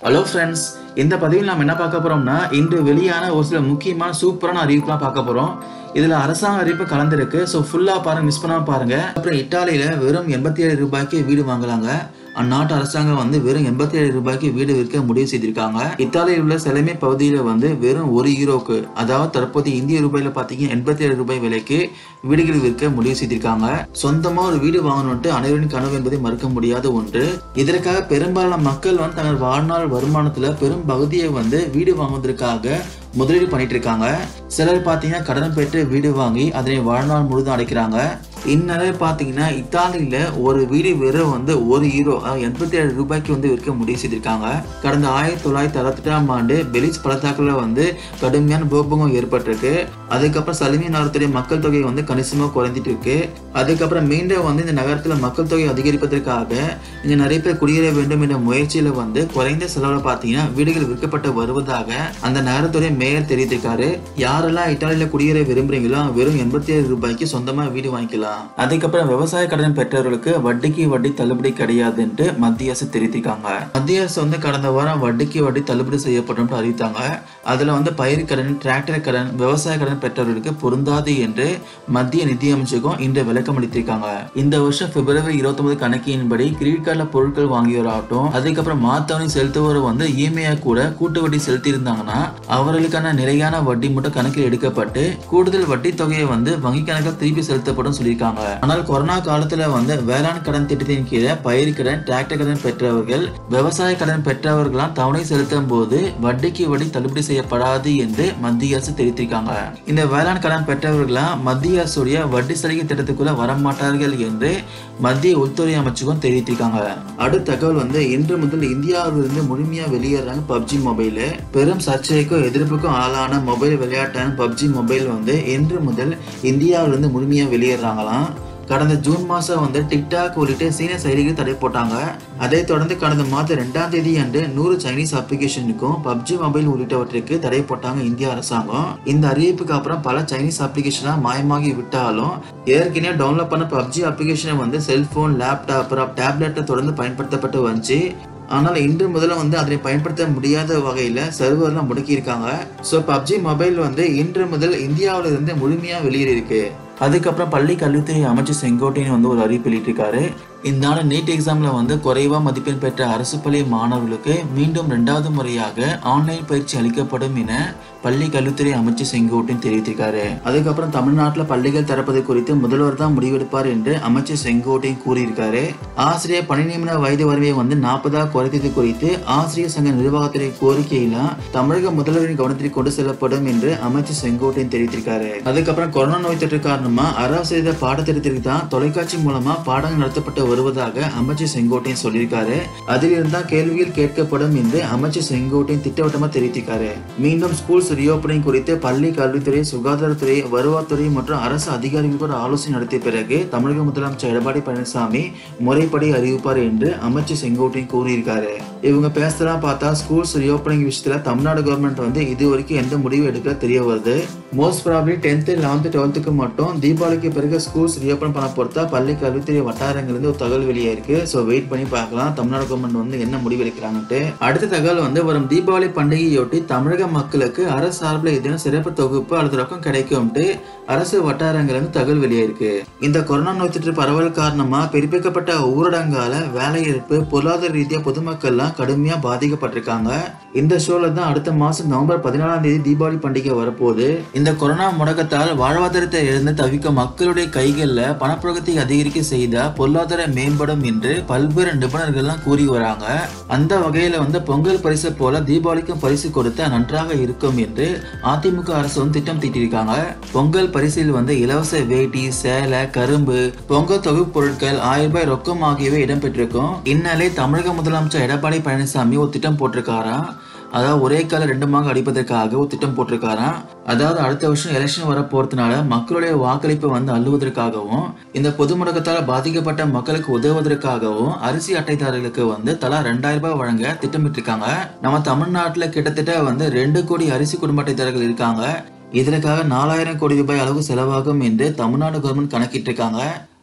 hello friends இந்த பதிவில் நாம் என்ன பார்க்க போறோம்னா இன்று வெளியான ஒரு சில முக்கியமான சூப்பரான அறிவிப்புலாம் பார்க்க போறோம் இதுல அரசாங்க அறிவிப்பு கலந்துருக்கு ஸோ ஃபுல்லா பாருங்க மிஸ் பண்ணாம பாருங்க அப்புறம் இத்தாலியில வெறும் எண்பத்தி ஏழு ரூபாய்க்கு வீடு வாங்கலாங்க அந்நாட்டு அரசாங்கம் வந்து வெறும் எண்பத்தி ஏழு ரூபாய்க்கு வீடு விற்க முடிவு செய்திருக்காங்க இத்தாலியில் உள்ள செலமை பகுதியில வந்து வெறும் ஒரு யூரோக்கு அதாவது தற்போது இந்திய ரூபாயில பாத்தீங்கன்னா எண்பத்தி ஏழு ரூபாய் விலைக்கு வீடுகள் விற்க முடிவு செய்திருக்காங்க சொந்தமா ஒரு வீடு வாங்கணும்ட்டு அனைவரின் கனவு என்பதை மறுக்க முடியாத ஒன்று இதற்காக பெரும்பாலான மக்கள் வந்து தங்கள் வாழ்நாள் வருமானத்துல பெரும் பகுதியை வந்து வீடு வாங்குவதற்காக முதலீடு பண்ணிட்டு இருக்காங்க சிலர் பார்த்தீங்கன்னா கடன் பெற்று வீடு வாங்கி அதனை வாழ்நாள் முழுதும் அடைக்கிறாங்க இந்நிலையில் பார்த்தீங்கன்னா இத்தாலியில ஒரு வீடு வெறும் வந்து ஒரு ஹீரோ எண்பத்தி ஏழு ரூபாய்க்கு வந்து விற்க முடிவு செய்திருக்காங்க கடந்த ஆயிரத்தி தொள்ளாயிரத்தி அறுபத்தெட்டாம் ஆண்டு பெலிஸ் பள்ளத்தாக்கில் வந்து கடுமையான பூகம்பம் ஏற்பட்டிருக்கு அதுக்கப்புறம் சலுமி நகரத்துடைய மக்கள் தொகை வந்து கணிசமாக குறைஞ்சிட்டு இருக்கு அதுக்கப்புறம் மீண்டும் வந்து இந்த நகரத்தில் மக்கள் தொகை அதிகரிப்பதற்காக இங்க நிறைய பேர் குடியேற வேண்டும் என்ற முயற்சியில வந்து குறைந்த செலவில் பார்த்தீங்கன்னா வீடுகள் விற்கப்பட்டு வருவதாக அந்த நகரத்துடைய மேயர் தெரிவித்திருக்காரு யாரெல்லாம் இத்தாலியில குடியேற விரும்புறீங்களோ வெறும் எண்பத்தி ஏழு ரூபாய்க்கு சொந்தமா வீடு வாங்கிக்கலாம் அதுக்கப்புறம் விவசாய கடன் பெற்றவர்களுக்கு வட்டிக்கு வட்டி தள்ளுபடி கிடையாதுன்ட்டு மத்திய அரசு தெரிவித்திருக்காங்க மத்திய அரசு வந்து கடந்த வாரம் வட்டிக்கு வட்டி தள்ளுபடி செய்யப்படும் அறிவித்தாங்க அதுல வந்து பயிர் கடன் டிராக்டர் கடன் விவசாய கடன் பெற்றவர்களுக்கு பொருந்தாது என்று மத்திய நிதி அமைச்சகம் இன்று விளக்கம் அளித்திருக்காங்க இந்த வருஷம் பிப்ரவரி இருபத்தி ஒன்பது கணக்கின்படி கிரெடிட் கார்டில் பொருட்கள் வாங்கியோராகட்டும் அதுக்கப்புறம் மாத்தவணை செலுத்துவோர் வந்து இஎம்ஐ கூட கூட்டு வட்டி செலுத்தி இருந்தாங்கன்னா அவர்களுக்கான நிலையான வட்டி மட்டும் கணக்கில் எடுக்கப்பட்டு கூடுதல் வட்டி தொகையை வந்து வங்கி கணக்கில் திருப்பி செலுத்தப்படும் சொல்லியிருக்காங்க ஆனால் கொரோனா காலத்துல வந்து வேளாண் கடன் திட்டத்தின் கீழே பயிர் கடன் டிராக்டர் கடன் பெற்றவர்கள் விவசாய கடன் பெற்றவர்களாம் தவணை செலுத்தும் போது வட்டிக்கு வட்டி தள்ளுபடி செய்யப்படாது என்று மத்திய அரசு தெரிவித்திருக்காங்க இந்த வேளாண் கடன் பெற்றவர்களாம் மத்திய அரசுடைய வட்டி சலுகை திட்டத்துக்குள்ள வரமாட்டார்கள் என்று மத்திய உள்துறை அமைச்சகம் தெரிவித்திருக்காங்க அடுத்த தகவல் வந்து இன்று முதல் இந்தியாவிலிருந்து முழுமையா வெளியேறாங்க பப்ஜி மொபைல் பெரும் சர்ச்சைக்கும் எதிர்ப்புக்கும் ஆளான மொபைல் விளையாட்டான பப்ஜி மொபைல் வந்து இன்று முதல் இந்தியாவிலிருந்து முழுமையா வெளியேறாங்களாம் கடந்த ஜூன் மாதம் வந்து டிக்டாக் உள்ளிட்ட சீன செயலிகள் தடை போட்டாங்க அதைத் தொடர்ந்து கடந்த மாதம் ரெண்டாம் தேதி அன்று நூறு சைனீஸ் அப்ளிகேஷனுக்கும் பப்ஜி மொபைல் உள்ளிட்டவற்றிற்கு தடை போட்டாங்க இந்திய அரசாங்கம் இந்த அறிவிப்புக்கு அப்புறம் பல சைனீஸ் அப்ளிகேஷனாக மாயமாகி விட்டாலும் ஏற்கனவே டவுன்லோட் பண்ண பப்ஜி அப்ளிகேஷனை வந்து செல்போன் லேப்டாப் அப்புறம் டேப்லெட்டை தொடர்ந்து பயன்படுத்தப்பட்டு வந்துச்சு ஆனால் இன்று முதல்ல வந்து அதனை பயன்படுத்த முடியாத வகையில் சர்வர்லாம் முடக்கியிருக்காங்க ஸோ பப்ஜி மொபைல் வந்து இன்று முதல் இந்தியாவில இருந்து முழுமையாக வெளியேறியிருக்கு அதுக்கப்புறம் பள்ளி கல்வித்துறை அமைச்சர் செங்கோட்டையன் வந்து ஒரு அறிவிப்பு வெளியிட்டிருக்காரு இந்த ஆண்டு நீட் எக்ஸாம்ல வந்து குறைவா மதிப்பெண் பெற்ற அரசு பள்ளி மாணவர்களுக்கு மீண்டும் ரெண்டாவது முறையாக ஆன்லைன் பயிற்சி அளிக்கப்படும் என பள்ளி கல்வித்துறை அமைச்சர் செங்கோட்டையன் தெரிவித்திருக்காரு அதுக்கப்புறம் தமிழ்நாட்டில் பள்ளிகள் திறப்பது குறித்து முதல்வர் தான் முடிவெடுப்பார் என்று அமைச்சர் செங்கோட்டையன் கூறியிருக்காரு ஆசிரியர் பணி நியமன வயது வரவை வந்து நாற்பதா குறைத்தது குறித்து ஆசிரியர் சங்க நிர்வாகத்துறை கோரிக்கையில தமிழக முதல்வரின் கவனத்திற்கு கொண்டு செல்லப்படும் என்று அமைச்சர் செங்கோட்டையன் தெரிவித்திருக்காரு அதுக்கப்புறம் கொரோனா நோய் தொற்று காரணமா அரசு செய்த பாடத்திட்டத்திற்கு தான் தொலைக்காட்சி மூலமா பாடங்கள் நடத்தப்பட்டு வருவதாக அமைச்சர் செங்கோட்டையன் சொல்லியிருக்காரு அதிலிருந்து தான் கேள்விகள் கேட்கப்படும் என்று அமைச்சர் செங்கோட்டையன் திட்டவட்டமா தெரிவித்திருக்காரு மீண்டும் ஸ்கூல்ஸ் ரீஓப்பனிங் குறித்து பள்ளி கல்வித்துறை சுகாதாரத்துறை வருவாய்த்துறை மற்றும் அரசு அதிகாரிகளோடு ஆலோசனை நடத்திய பிறகு தமிழக முதலமைச்சர் எடப்பாடி பழனிசாமி முறைப்படி அறிவிப்பார் என்று அமைச்சர் செங்கோட்டையன் கூறியிருக்காரு இவங்க பேசுறதெல்லாம் பார்த்தா ஸ்கூல்ஸ் ரீஓப்பனிங் விஷயத்துல தமிழ்நாடு கவர்மெண்ட் வந்து இது வரைக்கும் எந்த முடிவு எடுக்கல தெரிய வருது மோஸ்ட் ப்ராப்ளி டென்த்து லெவன்த்து டுவெல்த்துக்கு மட்டும் தீபாவளிக்கு பிறகு ஸ்கூல்ஸ் ரீஓப்பன் பண்ண பொறுத்தா பள்ளி கல்வித்துறை வட்டாரங்கள்லேருந்து ஒரு தகவல் வெளியாயிருக்கு ஸோ வெயிட் பண்ணி பார்க்கலாம் தமிழ்நாடு கவர்மெண்ட் வந்து என்ன முடிவு எடுக்கிறாங்கன்ட்டு அடுத்த தகவல் வந்து வரும் தீபாவளி பண்டிகையொட்டி தமிழக மக்களுக்கு அரசு சார்பில் ஏதேனும் சிறப்பு தொகுப்பு அல்லது ரொக்கம் கிடைக்கும்ட்டு அரசு வட்டாரங்கள்லேருந்து தகவல் வெளியாயிருக்கு இந்த கொரோனா நோய் தொற்று பரவல் காரணமா பிறப்பிக்கப்பட்ட ஊரடங்கால வேலையிழப்பு பொருளாதார ரீதியா பொதுமக்கள்லாம் கடுமையா பாதிக்கப்பட்டிருக்காங்க இந்த ஷோல தான் அடுத்த மாசம் நவம்பர் பதினாலாம் தேதி தீபாவளி பண்டிகை வரப்போகுது இந்த கொரோனா முடக்கத்தால் வாழ்வாதாரத்தை இழந்து தவிக்கும் மக்களுடைய கைகள்ல பணப்புழக்கத்தை அதிகரிக்க செய்தா பொருளாதார மேம்படும் என்று பல்வேறு நிபுணர்கள்லாம் கூறி வராங்க அந்த வகையில வந்து பொங்கல் பரிசு போல தீபாவளிக்கும் பரிசு கொடுத்தா நன்றாக இருக்கும் என்று அதிமுக அரசு வந்து திட்டம் தீட்டியிருக்காங்க பொங்கல் பரிசில் வந்து இலவச வேட்டி சேலை கரும்பு பொங்கல் தொகுப்பு பொருட்கள் ஆயிரம் ரூபாய் ரொக்கம் ஆகியவை இடம்பெற்றிருக்கும் இந்நாளே தமிழக முதலமைச்சர் எடப்பாடி பழனிசாமி ஒரு திட்டம் போட்டிருக்காராம் அதாவது ஒரே கால ரெண்டு மாங்க அடிப்பதற்காக ஒரு திட்டம் போட்டிருக்காராம் அதாவது அடுத்த வருஷம் எலெக்ஷன் வர போறதுனால மக்களுடைய வாக்களிப்பை வந்து அள்ளுவதற்காகவும் இந்த பொது முடக்கத்தால் பாதிக்கப்பட்ட மக்களுக்கு உதவுவதற்காகவும் அரிசி அட்டைதாரர்களுக்கு வந்து தலா ரெண்டாயிரம் ரூபாய் வழங்க திட்டமிட்டிருக்காங்க நம்ம தமிழ்நாட்டில் கிட்டத்தட்ட வந்து ரெண்டு கோடி அரிசி குடும்ப அட்டைதாரர்கள் இருக்காங்க இதற்காக நாலாயிரம் கோடி ரூபாய் அளவு செலவாகும் என்று தமிழ்நாடு கவர்மெண்ட் கணக்கிட்டிருக்காங்க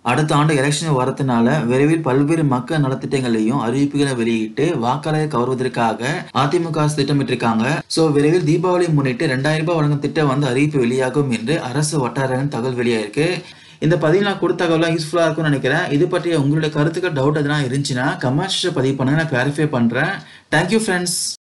அடுத்த ஆண்டு எலெக்ஷன் வரதுனால விரைவில் பல்வேறு மக்கள் நலத்திட்டங்களையும் அறிவிப்புகளை வெளியிட்டு வாக்காளரை கவர்வதற்காக அதிமுக அரசு திட்டமிட்டிருக்காங்க சோ விரைவில் தீபாவளி முன்னிட்டு ரெண்டாயிரம் ரூபாய் வழங்கும் திட்டம் வந்து அறிவிப்பு வெளியாகும் என்று அரசு வட்டாரங்கள் தகவல் வெளியாயிருக்கு இந்த பதிவு நான் கொடுத்த தகவலாம் யூஸ்ஃபுல்லாக இருக்கும்னு நினைக்கிறேன் இது பற்றிய உங்களுடைய கருத்துக்கள் டவுட் எதனா இருந்துச்சுன்னா கமெண்ட்ஸ் பதிவு பண்ணுங்க நான் கிளாரிஃபை பண்றேன் தேங்க்யூ ஃப்ரெண்ட்ஸ்